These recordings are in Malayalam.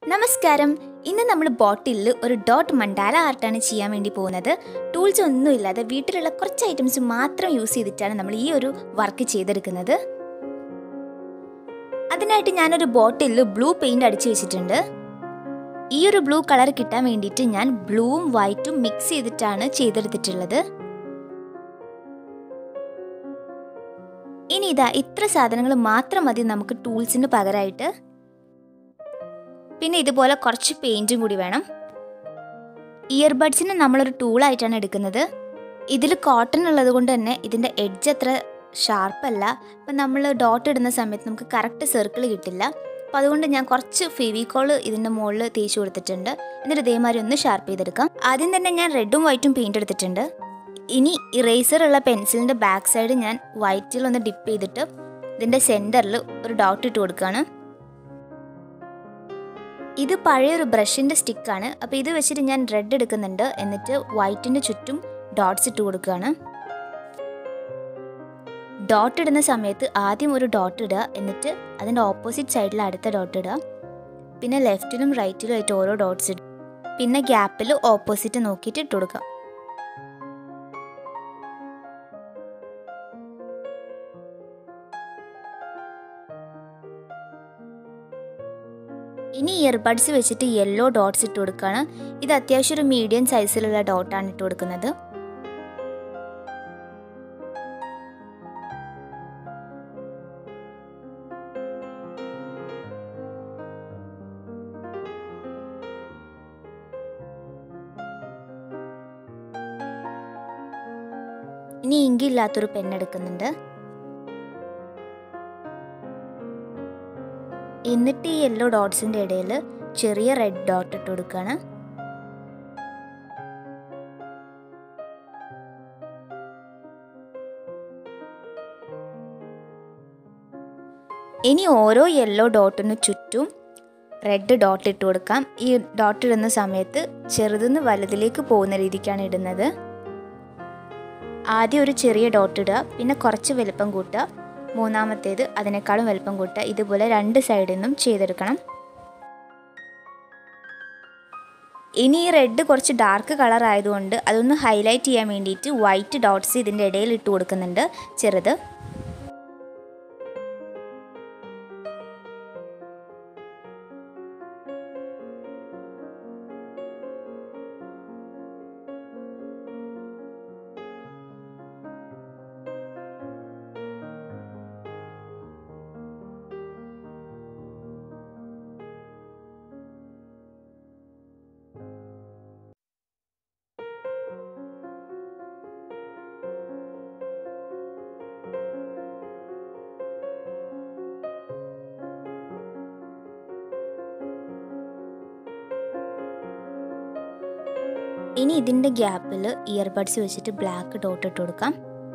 നമസ്കാരം ഇന്ന് നമ്മൾ ബോട്ടിലിൽ ഒരു ഡോട്ട് മണ്ടാല ആർട്ടാണ് ചെയ്യാൻ വേണ്ടി പോകുന്നത് ടൂൾസ് ഒന്നുമില്ലാതെ വീട്ടിലുള്ള കുറച്ച് ഐറ്റംസ് മാത്രം യൂസ് ചെയ്തിട്ടാണ് നമ്മൾ ഈ ഒരു വർക്ക് ചെയ്തെടുക്കുന്നത് അതിനായിട്ട് ഞാനൊരു ബോട്ടിലിൽ ബ്ലൂ പെയിന്റ് അടിച്ചു വെച്ചിട്ടുണ്ട് ഈ ഒരു ബ്ലൂ കളർ കിട്ടാൻ വേണ്ടിയിട്ട് ഞാൻ ബ്ലൂവും വൈറ്റും മിക്സ് ചെയ്തിട്ടാണ് ചെയ്തെടുത്തിട്ടുള്ളത് ഇനി ഇതാ ഇത്ര സാധനങ്ങൾ മാത്രം മതി നമുക്ക് ടൂൾസിന് പകരമായിട്ട് പിന്നെ ഇതുപോലെ കുറച്ച് പെയിൻറ്റും കൂടി വേണം ഇയർബഡ്സിന് നമ്മളൊരു ടൂളായിട്ടാണ് എടുക്കുന്നത് ഇതിൽ കോട്ടൺ ഉള്ളത് കൊണ്ട് തന്നെ ഇതിൻ്റെ എഡ്ജ് അത്ര ഷാർപ്പല്ല അപ്പം നമ്മൾ ഡോട്ട് ഇടുന്ന സമയത്ത് നമുക്ക് കറക്റ്റ് സർക്കിൾ കിട്ടില്ല അപ്പോൾ അതുകൊണ്ട് ഞാൻ കുറച്ച് ഫെവിക്കോൾ ഇതിൻ്റെ മുകളിൽ തേച്ച് കൊടുത്തിട്ടുണ്ട് എന്നിട്ട് ഇതേമാതിരി ഒന്ന് ഷാർപ്പ് ചെയ്തെടുക്കാം ആദ്യം തന്നെ ഞാൻ റെഡും വൈറ്റും പെയിൻ്റ് എടുത്തിട്ടുണ്ട് ഇനി ഇറേസർ ഉള്ള പെൻസിലിൻ്റെ ബാക്ക് സൈഡ് ഞാൻ വൈറ്റിൽ ഒന്ന് ഡിപ്പ് ചെയ്തിട്ട് ഇതിൻ്റെ സെൻറ്ററിൽ ഒരു ഡോട്ട് ഇട്ട് കൊടുക്കുകയാണ് ഇത് പഴയൊരു ബ്രഷിൻ്റെ സ്റ്റിക്കാണ് അപ്പോൾ ഇത് വെച്ചിട്ട് ഞാൻ റെഡ് എടുക്കുന്നുണ്ട് എന്നിട്ട് വൈറ്റിന് ചുറ്റും ഡോട്ട്സ് ഇട്ട് കൊടുക്കുകയാണ് ഡോട്ട് ഇടുന്ന സമയത്ത് ആദ്യം ഒരു ഡോട്ട് ഇടുക എന്നിട്ട് അതിൻ്റെ ഓപ്പോസിറ്റ് സൈഡിൽ അടുത്ത ഡോട്ട് ഇടുക പിന്നെ ലെഫ്റ്റിലും റൈറ്റിലും ആയിട്ട് ഓരോ ഡോട്ട്സ് ഇടുക പിന്നെ ഗ്യാപ്പിൽ ഓപ്പോസിറ്റ് നോക്കിയിട്ട് ഇട്ട് കൊടുക്കാം ഇനി ഇയർബഡ്സ് വെച്ചിട്ട് യെല്ലോ ഡോട്ട്സ് ഇട്ട് കൊടുക്കുകയാണ് ഇത് അത്യാവശ്യം ഒരു മീഡിയം സൈസിലുള്ള ഡോട്ടാണ് ഇട്ട് കൊടുക്കുന്നത് ഇനി ഇങ്കില്ലാത്തൊരു പെൻ എടുക്കുന്നുണ്ട് എന്നിട്ട് ഈ യെല്ലോ ഡോട്ട്സിൻ്റെ ഇടയിൽ ചെറിയ റെഡ് ഡോട്ട് ഇട്ട് കൊടുക്കുകയാണ് ഇനി ഓരോ യെല്ലോ ഡോട്ടിന് ചുറ്റും റെഡ് ഡോട്ട് ഇട്ട് കൊടുക്കാം ഈ ഡോട്ട് ഇടുന്ന സമയത്ത് ചെറുതെന്ന് വലുതിലേക്ക് പോകുന്ന രീതിക്കാണ് ഇടുന്നത് ആദ്യം ഒരു ചെറിയ ഡോട്ട് ഇടുക പിന്നെ കുറച്ച് വലുപ്പം കൂട്ടുക മൂന്നാമത്തേത് അതിനേക്കാളും വലുപ്പം കൂട്ടുക ഇതുപോലെ രണ്ട് സൈഡിൽ നിന്നും ചെയ്തെടുക്കണം ഇനി ഈ റെഡ് കുറച്ച് ഡാർക്ക് കളർ ആയതുകൊണ്ട് അതൊന്ന് ഹൈലൈറ്റ് ചെയ്യാൻ വേണ്ടിയിട്ട് വൈറ്റ് ഡോട്ട്സ് ഇതിൻ്റെ ഇടയിൽ ഇട്ട് കൊടുക്കുന്നുണ്ട് ചെറുത് ഇനി ഇതിൻ്റെ ഗ്യാപ്പിൽ ഇയർബഡ്സ് വെച്ചിട്ട് ബ്ലാക്ക് ഡോട്ട് ഇട്ട് കൊടുക്കാം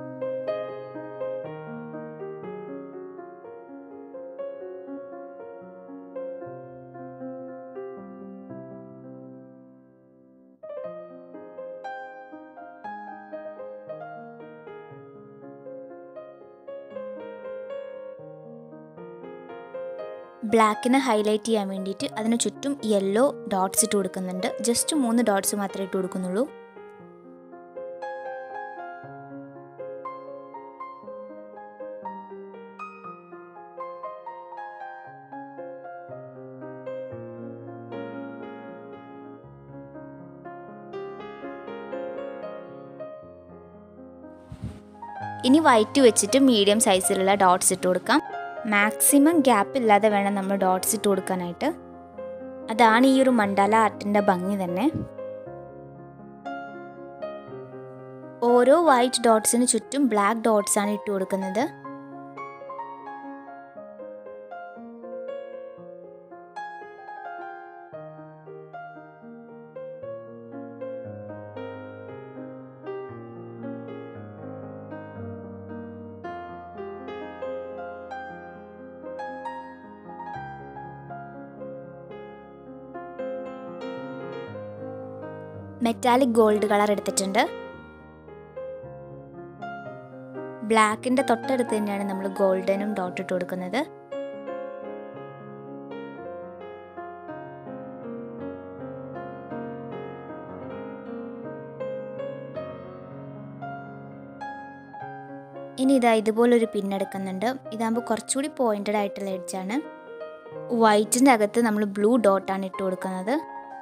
ബ്ലാക്കിനെ ഹൈലൈറ്റ് ചെയ്യാൻ വേണ്ടിയിട്ട് അതിന് ചുറ്റും യെല്ലോ ഡോട്ട്സ് ഇട്ട് കൊടുക്കുന്നുണ്ട് ജസ്റ്റ് മൂന്ന് ഡോട്ട്സ് മാത്രമേ ഇട്ട് കൊടുക്കുന്നുള്ളൂ ഇനി വൈറ്റ് വെച്ചിട്ട് മീഡിയം സൈസിലുള്ള ഡോട്ട്സ് ഇട്ട് കൊടുക്കാം മാക്സിമം ഗ്യാപ്പ് ഇല്ലാതെ വേണം നമ്മൾ ഡോട്ട്സ് ഇട്ട് കൊടുക്കാനായിട്ട് അതാണ് ഈ ഒരു മണ്ഡല ആർട്ടിൻ്റെ ഭംഗി തന്നെ ഓരോ വൈറ്റ് ഡോട്ട്സിന് ചുറ്റും ബ്ലാക്ക് ഡോട്ട്സ് ആണ് ഇട്ട് കൊടുക്കുന്നത് മെറ്റാലിക് ഗോൾഡ് കളർ എടുത്തിട്ടുണ്ട് ബ്ലാക്കിൻ്റെ തൊട്ടടുത്ത് തന്നെയാണ് നമ്മൾ ഗോൾഡനും ഡോട്ട് ഇട്ട് കൊടുക്കുന്നത് ഇനി ഇതാ ഇതുപോലൊരു പിന്നെടുക്കുന്നുണ്ട് ഇതാകുമ്പോൾ കുറച്ചുകൂടി പോയിൻറ്റഡ് ആയിട്ടുള്ള എഡ്ജാണ് വൈറ്റിൻ്റെ അകത്ത് നമ്മൾ ബ്ലൂ ഡോട്ടാണ് ഇട്ട് കൊടുക്കുന്നത്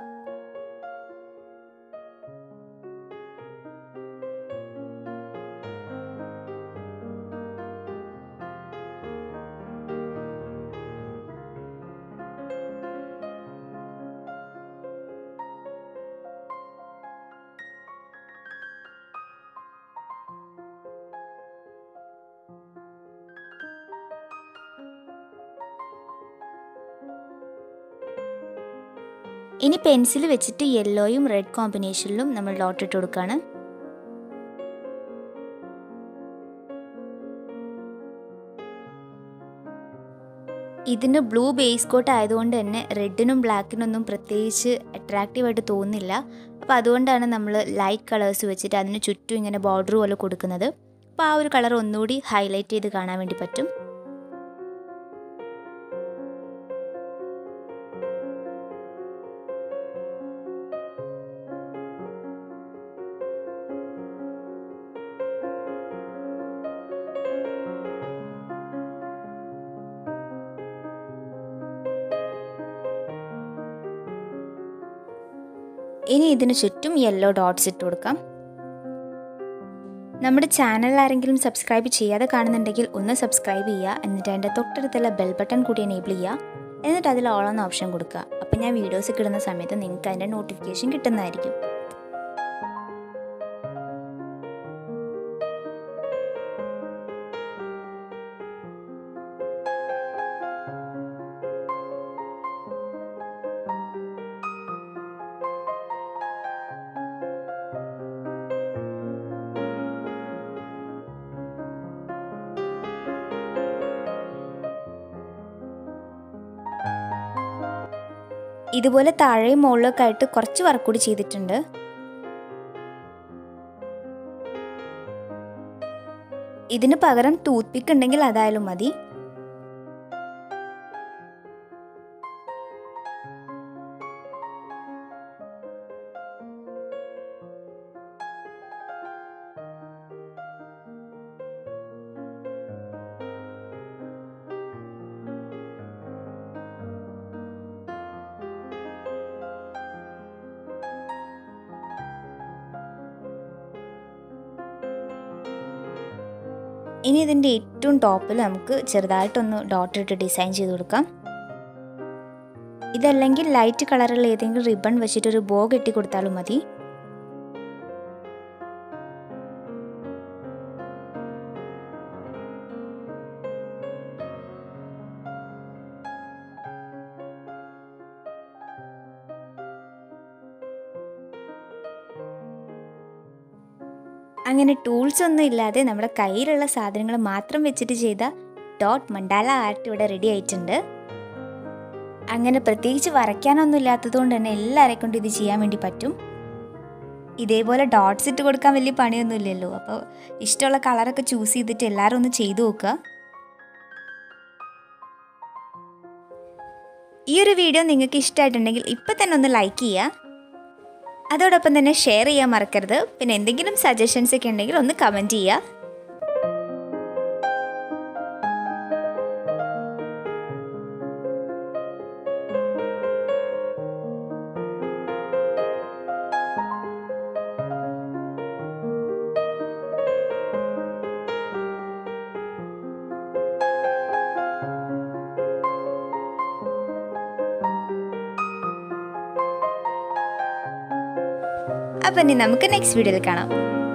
ഇനി പെൻസിൽ വെച്ചിട്ട് യെല്ലോയും റെഡ് കോമ്പിനേഷനിലും നമ്മൾ ഡോട്ട് ഇട്ട് കൊടുക്കുകയാണ് ഇതിന് ബ്ലൂ ബേസ് കോട്ട് ആയതുകൊണ്ട് തന്നെ റെഡിനും ബ്ലാക്കിനൊന്നും പ്രത്യേകിച്ച് അട്രാക്റ്റീവായിട്ട് തോന്നുന്നില്ല അപ്പോൾ അതുകൊണ്ടാണ് നമ്മൾ ലൈറ്റ് കളേഴ്സ് വെച്ചിട്ട് അതിന് ചുറ്റും ഇങ്ങനെ ബോർഡർ പോലെ കൊടുക്കുന്നത് അപ്പോൾ ആ ഒരു കളർ ഒന്നുകൂടി ഹൈലൈറ്റ് ചെയ്ത് കാണാൻ വേണ്ടി പറ്റും ഇനി ഇതിന് ചുറ്റും യെല്ലോ ഡോട്ട്സ് ഇട്ട് കൊടുക്കാം നമ്മുടെ ചാനൽ ആരെങ്കിലും സബ്സ്ക്രൈബ് ചെയ്യാതെ കാണുന്നുണ്ടെങ്കിൽ ഒന്ന് സബ്സ്ക്രൈബ് ചെയ്യുക എന്നിട്ട് അതിൻ്റെ തൊട്ടടുത്തുള്ള ബെൽ ബട്ടൺ കൂടി എനേബിൾ ചെയ്യുക എന്നിട്ട് അതിൽ ഓൾ എന്ന ഓപ്ഷൻ കൊടുക്കുക അപ്പോൾ ഞാൻ വീഡിയോസ് കിടുന്ന സമയത്ത് നിങ്ങൾക്ക് അതിൻ്റെ നോട്ടിഫിക്കേഷൻ കിട്ടുന്നതായിരിക്കും ഇതുപോലെ താഴെയും മുകളിലൊക്കെ ആയിട്ട് കുറച്ച് വർക്ക് കൂടി ചെയ്തിട്ടുണ്ട് ഇതിന് പകരം ടൂത്ത് പിക്ക് ഉണ്ടെങ്കിൽ അതായാലും മതി ഇനി ഇതിൻ്റെ ഏറ്റവും ടോപ്പിൽ നമുക്ക് ചെറുതായിട്ടൊന്ന് ഡോട്ട് ഇട്ട് ഡിസൈൻ ചെയ്ത് കൊടുക്കാം ഇതല്ലെങ്കിൽ ലൈറ്റ് കളറുള്ള ഏതെങ്കിലും റിബൺ വെച്ചിട്ടൊരു ബോ കെട്ടി കൊടുത്താലും മതി അങ്ങനെ ടൂൾസ് ഒന്നും ഇല്ലാതെ നമ്മുടെ കയ്യിലുള്ള സാധനങ്ങൾ മാത്രം വെച്ചിട്ട് ചെയ്ത ഡോട്ട് മണ്ടാല ആർട്ട് ഇവിടെ റെഡി ആയിട്ടുണ്ട് അങ്ങനെ പ്രത്യേകിച്ച് വരയ്ക്കാനൊന്നും ഇല്ലാത്തതുകൊണ്ട് തന്നെ എല്ലാവരെ കൊണ്ട് ഇത് ചെയ്യാൻ വേണ്ടി പറ്റും ഇതേപോലെ ഡോട്ട്സ് ഇട്ട് കൊടുക്കാൻ വലിയ പണിയൊന്നും ഇല്ലല്ലോ അപ്പോൾ ഇഷ്ടമുള്ള കളറൊക്കെ ചൂസ് ചെയ്തിട്ട് എല്ലാവരും ഒന്ന് ചെയ്തു നോക്കുക ഈ ഒരു വീഡിയോ നിങ്ങൾക്ക് ഇഷ്ടമായിട്ടുണ്ടെങ്കിൽ ഇപ്പം തന്നെ ഒന്ന് ലൈക്ക് ചെയ്യുക അതോടൊപ്പം തന്നെ ഷെയർ ചെയ്യാൻ മറക്കരുത് പിന്നെ എന്തെങ്കിലും സജഷൻസ് ഒക്കെ ഉണ്ടെങ്കിൽ ഒന്ന് കമൻറ്റ് ചെയ്യുക അപ്പം ഇനി നമുക്ക് നെക്സ്റ്റ് വീഡിയോയിൽ കാണാം